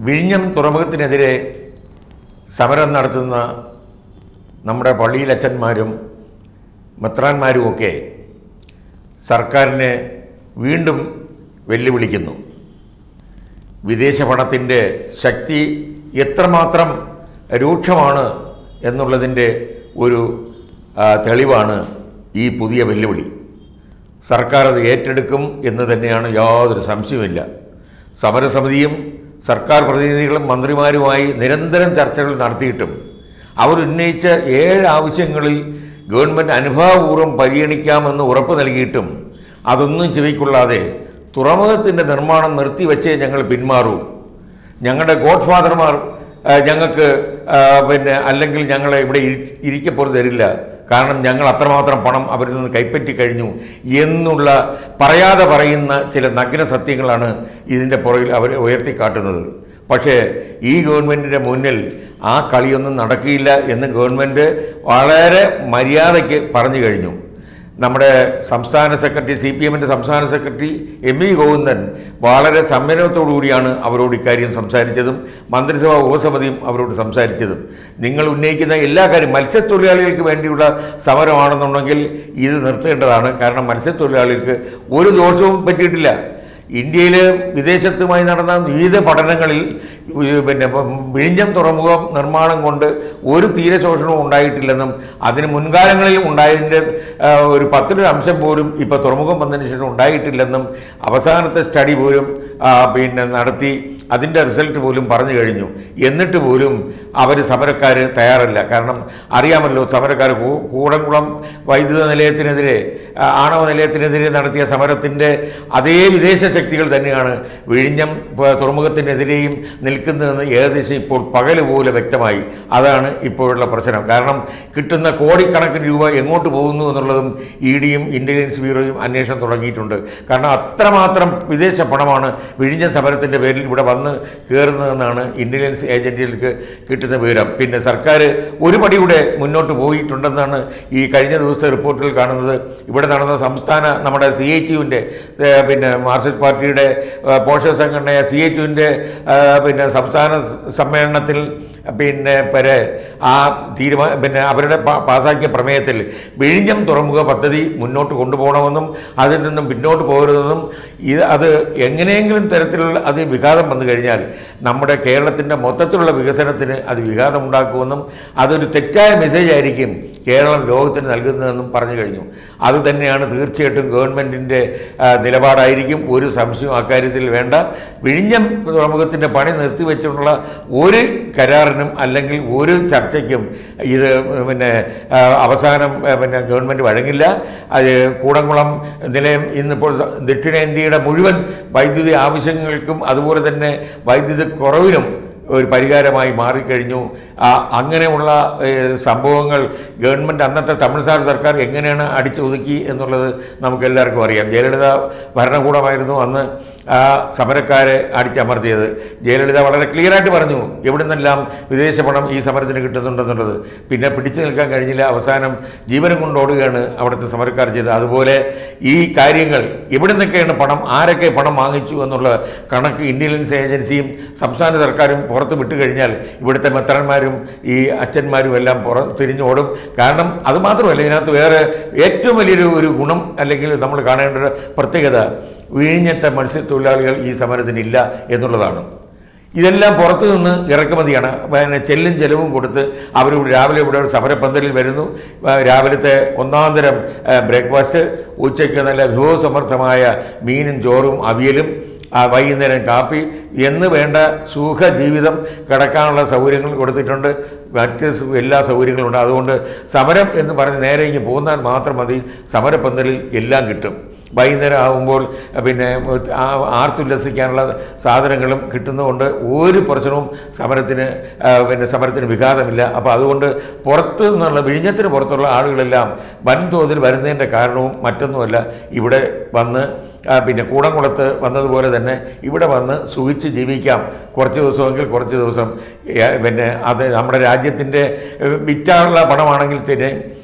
വിഴിഞ്ഞം തുറമുഖത്തിനെതിരെ സമരം നടത്തുന്ന നമ്മുടെ പള്ളിയിലച്ചന്മാരും മെത്രാന്മാരുമൊക്കെ സർക്കാരിനെ വീണ്ടും വെല്ലുവിളിക്കുന്നു വിദേശ പണത്തിൻ്റെ ശക്തി എത്രമാത്രം രൂക്ഷമാണ് എന്നുള്ളതിൻ്റെ ഒരു ആ, തെളിവാണ് ഈ പുതിയ വെല്ലുവിളി സർക്കാർ അത് ഏറ്റെടുക്കും എന്ന് തന്നെയാണ് യാതൊരു സംശയമില്ല സമരസമിതിയും സർക്കാർ പ്രതിനിധികളും മന്ത്രിമാരുമായി നിരന്തരം ചർച്ചകൾ നടത്തിയിട്ടും അവർ ഉന്നയിച്ച ഏഴ് ആവശ്യങ്ങളിൽ ഗവൺമെൻറ് അനുഭാവപൂർവ്വം പരിഗണിക്കാമെന്ന് ഉറപ്പ് നൽകിയിട്ടും അതൊന്നും ചെവിക്കൊള്ളാതെ തുറമുഖത്തിൻ്റെ നിർമ്മാണം നിർത്തിവെച്ചേ ഞങ്ങൾ പിന്മാറൂ ഞങ്ങളുടെ ഗോഡ് ഫാദർമാർ ആ, ഞങ്ങൾക്ക് ആ, പിന്നെ അല്ലെങ്കിൽ ഞങ്ങളെ ഇവിടെ ഇരി- ഇരിക്കപ്പുറത്ത് തരില്ല കാരണം ഞങ്ങൾ അത്രമാത്രം പണം അവരിൽ നിന്ന് കൈപ്പറ്റി കഴിഞ്ഞു എന്നുള്ള പറയാതെ പറയുന്ന ചില നഗ്ന സത്യങ്ങളാണ് ഇതിൻ്റെ പുറകിൽ അവർ ഉയർത്തിക്കാട്ടുന്നത് പക്ഷേ ഈ ഗവൺമെൻറ്റിൻ്റെ മുന്നിൽ ആ കളിയൊന്നും നടക്കില്ല എന്ന് ഗവൺമെൻറ് വളരെ മര്യാദയ്ക്ക് പറഞ്ഞു കഴിഞ്ഞു നമ്മുടെ സംസ്ഥാന സെക്രട്ടറി സി പി എമ്മിൻ്റെ സംസ്ഥാന സെക്രട്ടറി എം വി ഗോവിന്ദൻ വളരെ സംയമനത്തോടു കൂടിയാണ് അവരോട് ഇക്കാര്യം സംസാരിച്ചതും മന്ത്രിസഭാ ഉപസമിതിയും അവരോട് സംസാരിച്ചതും നിങ്ങൾ ഉന്നയിക്കുന്ന എല്ലാ കാര്യം മത്സ്യത്തൊഴിലാളികൾക്ക് വേണ്ടിയുള്ള സമരമാണെന്നുണ്ടെങ്കിൽ ഇത് നിർത്തേണ്ടതാണ് കാരണം മത്സ്യത്തൊഴിലാളികൾക്ക് ഒരു ദോഷവും പറ്റിയിട്ടില്ല ഇന്ത്യയിൽ വിദേശത്തുമായി നടന്ന വിവിധ പഠനങ്ങളിൽ ഉ- പിന്നെ ഇപ്പം വിഴിഞ്ഞം തുറമുഖം നിർമ്മാണം കൊണ്ട് ഒരു തീരശോഷണവും ഉണ്ടായിട്ടില്ലെന്നും അതിന് മുൻകാലങ്ങളിൽ ഉണ്ടായതിൻ്റെ ആ, ഒരു പത്തിലൊരു അംശം പോലും ഇപ്പോൾ തുറമുഖം വന്നതിന് ശേഷം ഉണ്ടായിട്ടില്ലെന്നും അവസാനത്തെ സ്റ്റഡി പോലും ആ, പിന്നെ നടത്തി അതിൻ്റെ റിസൾട്ട് പോലും പറഞ്ഞു കഴിഞ്ഞു എന്നിട്ട് പോലും അവർ സമരക്കാർ തയ്യാറല്ല കാരണം അറിയാമല്ലോ സമരക്കാർ കൂ- കൂടംകുളം വൈദ്യുത നിലയത്തിനെതിരെ ആ, ആണവ നിലയത്തിനെതിരെ നടത്തിയ സമരത്തിൻ്റെ അതേ വിദേശ ശക്തികൾ തന്നെയാണ് വിഴിഞ്ഞം പ- തുറമുഖത്തിനെതിരെയും നിൽക്കുന്നതെന്ന് ഏകദേശം ഇപ്പോൾ പകല് പോലെ വ്യക്തമായി അതാണ് ഇപ്പോഴുള്ള പ്രശ്നം കാരണം കിട്ടുന്ന കോടിക്കണക്കിന് രൂപ എങ്ങോട്ട് പോകുന്നു എന്നുള്ളതും ഇ ഡിയും ഇൻ്റലിജൻസ് ബ്യൂറോയും അന്വേഷണം തുടങ്ങിയിട്ടുണ്ട് കാരണം അത്രമാത്രം വിദേശ പണമാണ് വിഴിഞ്ഞം സമരത്തിൻ്റെ പേരിൽ ഇവിടെ വന്ന് കയറുന്നതെന്നാണ് ഇൻ്റലിജൻസ് ഏജൻസികൾക്ക് കിട്ടുന്ന വിവരം പിന്നെ സർക്കാർ ഒരു പടി കൂടെ മുന്നോട്ട് പോയിട്ടുണ്ടെന്നാണ് ഈ കഴിഞ്ഞ ദിവസത്തെ റിപ്പോർട്ടുകൾ കാണുന്നത് ഇവിടെ നടന്ന സംസ്ഥാന നമ്മുടെ സി ഐ ടിയുവിൻ്റെ പിന്നെ മാർക്സിസ്റ്റ് പാർട്ടിയുടെ ഏഹ്, പോഷക സംഘടനയായ സി ഐ ടിയുവിൻ്റെ പിന്നെ സംസ്ഥാന സമ്മേളനത്തിൽ പിന്നെ പരെ ആ തീരുമാന പിന്നെ അവരുടെ പാ- പാസാക്കിയ പ്രമേയത്തിൽ വിഴിഞ്ഞം തുറമുഖ പദ്ധതി മുന്നോട്ട് കൊണ്ടുപോകണമെന്നും അതിൽ നിന്നും പിന്നോട്ട് പോകരുതെന്നും ഇത് അത് എങ്ങനെയെങ്കിലും തരത്തിലുള്ള അത് വിഘാതം വന്നു കഴിഞ്ഞാൽ നമ്മുടെ കേരളത്തിൻ്റെ മൊത്തത്തിലുള്ള വികസനത്തിന് അത് വിഘാതമുണ്ടാക്കുമെന്നും അതൊരു തെറ്റായ മെസ്സേജ് ആയിരിക്കും കേരളം ലോകത്തിന് നൽകുന്നതെന്നും പറഞ്ഞു കഴിഞ്ഞു അത് തന്നെയാണ് തീർച്ചയായിട്ടും ഗവൺമെൻറ്റിൻ്റെ നിലപാടായിരിക്കും ഒരു സംശയവും അക്കാര്യത്തിൽ വേണ്ട വിഴിഞ്ഞം തുറമുഖത്തിൻ്റെ പണി നിർത്തിവെച്ചുള്ള ഒരു കരാറിനും അല്ലെങ്കിൽ ഒരു ചർച്ചയ്ക്കും ഇത് പിന്നെ ആ, അവസാനം ആ, പിന്നെ ഗവൺമെൻറ് വഴങ്ങില്ല അത് കൂടംകുളം നിലയം ഇന്നിപ്പോൾ ദക്ഷിണേന്ത്യയുടെ മുഴുവൻ വൈദ്യുതി ആവശ്യങ്ങൾക്കും അതുപോലെ തന്നെ വൈദ്യുതി കുറവിനും ഒരു പരിഹാരമായി മാറിക്കഴിഞ്ഞു ആ, അങ്ങനെയുള്ള ഏഹ്, സംഭവങ്ങൾ ഗവൺമെൻറ് അന്നത്തെ തമിഴ്നാട് സർക്കാർ എങ്ങനെയാണ് അടിച്ചൊതുക്കി എന്നുള്ളത് നമുക്ക് എല്ലാവർക്കും അറിയാം ജയലളിത ഭരണകൂടമായിരുന്നു അന്ന് ആ സമരക്കാരെ അടിച്ചമർത്തിയത് ജയലളിത വളരെ ക്ലിയറായിട്ട് പറഞ്ഞു എവിടെ നിന്നെല്ലാം വിദേശ പണം ഈ സമരത്തിന് കിട്ടുന്നുണ്ടെന്നുള്ളത് പിന്നെ പിടിച്ചു നിൽക്കാൻ കഴിഞ്ഞില്ല അവസാനം ജീവനം കൊണ്ടോടുകയാണ് അവിടുത്തെ സമരക്കാർ ചെയ്തത് അതുപോലെ ഈ കാര്യങ്ങൾ എവിടെ നിന്നൊക്കെയാണ് പണം ആരൊക്കെ പണം വാങ്ങിച്ചു എന്നുള്ള കണക്ക് ഇന്റലിജൻസ് ഏജൻസിയും സംസ്ഥാന സർക്കാരും പുറത്ത് വിട്ടു കഴിഞ്ഞാൽ ഇവിടുത്തെ മെത്രന്മാരും ഈ അച്ഛന്മാരും എല്ലാം പുറ തിരിഞ്ഞോടും കാരണം അത് മാത്രമല്ല ഇതിനകത്ത് വേറെ ഏറ്റവും വലിയൊരു ഒരു ഗുണം അല്ലെങ്കിൽ നമ്മൾ കാണേണ്ട ഒരു പ്രത്യേകത വിഴിഞ്ഞത്തെ മത്സ്യത്തൊഴിലാളികൾ ഈ സമരത്തിനില്ല എന്നുള്ളതാണ് ഇതെല്ലാം പുറത്തു നിന്ന് ഇറക്കുമതിയാണ് പിന്നെ ചെല്ലും ചെലവും കൊടുത്ത് അവർ രാവിലെ ഇവിടെ ഒരു സമരപ്പന്തലിൽ വരുന്നു ആ, രാവിലത്തെ ഒന്നാം തരം ബ്രേക്ക്ഫാസ്റ്റ് ഉച്ചയ്ക്ക് നല്ല വിഭവസമർത്ഥമായ മീനും ചോറും അവിയലും ആ, വൈകുന്നേരം കാപ്പി എന്ന് വേണ്ട സുഖ ജീവിതം കിടക്കാനുള്ള സൗകര്യങ്ങൾ കൊടുത്തിട്ടുണ്ട് മറ്റ് സു- എല്ലാ സൗകര്യങ്ങളും ഉണ്ട് അതുകൊണ്ട് സമരം എന്ന് പറഞ്ഞ് നേരെ ഇങ്ങ് പോന്നാൽ മാത്രം മതി സമരപ്പന്തലിൽ എല്ലാം കിട്ടും വൈകുന്നേരം ആകുമ്പോൾ പിന്നെ ആ- ആർത്തുല്ലസിക്കാനുള്ള സാധനങ്ങളും കിട്ടുന്നതുകൊണ്ട് ഒരു പ്രശ്നവും സമരത്തിന് ആ, പിന്നെ സമരത്തിന് വിഘാതമില്ല അപ്പോൾ അതുകൊണ്ട് പുറത്ത് നിന്നുള്ള വിഴിഞ്ഞത്തിന് പുറത്തുള്ള ആളുകളെല്ലാം വൻതോതിൽ വരുന്നതിൻ്റെ കാരണവും മറ്റൊന്നുമല്ല ഇവിടെ വന്ന് ആ, പിന്നെ കൂടംകുളത്ത് വന്നതുപോലെ തന്നെ ഇവിടെ വന്ന് സുഖിച്ച് ജീവിക്കാം കുറച്ച് ദിവസമെങ്കിൽ കുറച്ച് ദിവസം ഏ, പിന്നെ അത് നമ്മുടെ രാജ്യത്തിൻ്റെ വിറ്റാനുള്ള പണമാണെങ്കിൽ തന്നെ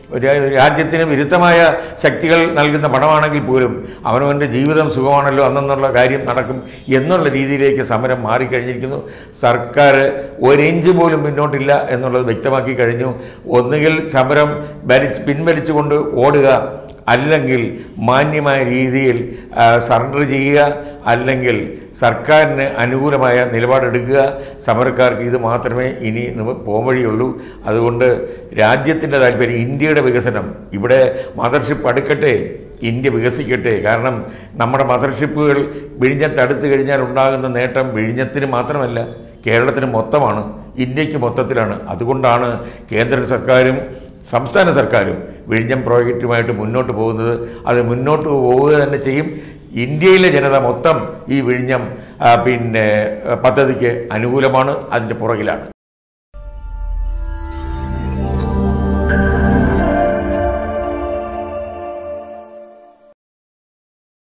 രാ- രാജ്യത്തിന് വിരുദ്ധമായ ശക്തികൾ നൽകുന്ന പണമാണെങ്കിൽ പോലും അവനവൻ്റെ ജീവിതം സുഖമാണല്ലോ അന്നെന്നുള്ള കാര്യം നടക്കും എന്നുള്ള രീതിയിലേക്ക് സമരം മാറിക്കഴിഞ്ഞിരിക്കുന്നു സർക്കാർ ഒരിഞ്ച് പോലും മുന്നോട്ടില്ല എന്നുള്ളത് വ്യക്തമാക്കി കഴിഞ്ഞു ഒന്നുകിൽ സമരം വലിച്ച് പിൻവലിച്ചുകൊണ്ട് ഓടുക അല്ലെങ്കിൽ മാന്യമായ രീതിയിൽ ആ, സറണ്ടർ ചെയ്യുക അല്ലെങ്കിൽ സർക്കാരിന് അനുകൂലമായ നിലപാടെടുക്കുക സമരക്കാർക്ക് ഇത് മാത്രമേ ഇനി നിവ- പോംവഴിയുള്ളൂ അതുകൊണ്ട് രാജ്യത്തിൻ്റെ താല്പര്യം ഇന്ത്യയുടെ വികസനം ഇവിടെ മദർഷിപ്പ് അടുക്കട്ടെ ഇന്ത്യ വികസിക്കട്ടെ കാരണം നമ്മുടെ മദർഷിപ്പുകൾ വിഴിഞ്ഞത്ത് അടുത്ത് കഴിഞ്ഞാൽ ഉണ്ടാകുന്ന നേട്ടം വിഴിഞ്ഞത്തിന് മാത്രമല്ല കേരളത്തിന് മൊത്തമാണ് ഇന്ത്യക്ക് മൊത്തത്തിലാണ് അതുകൊണ്ടാണ് കേന്ദ്ര സർക്കാരും സംസ്ഥാന സർക്കാരും വിഴിഞ്ഞം പ്രോജക്റ്റുമായിട്ട് മുന്നോട്ട് പോകുന്നത് അത് മുന്നോട്ട് പോവുക തന്നെ ചെയ്യും ഇന്ത്യയിലെ ജനത മൊത്തം ഈ വിഴിഞ്ഞം ആ, പിന്നെ പദ്ധതിക്ക് അനുകൂലമാണ് അതിൻ്റെ പുറകിലാണ്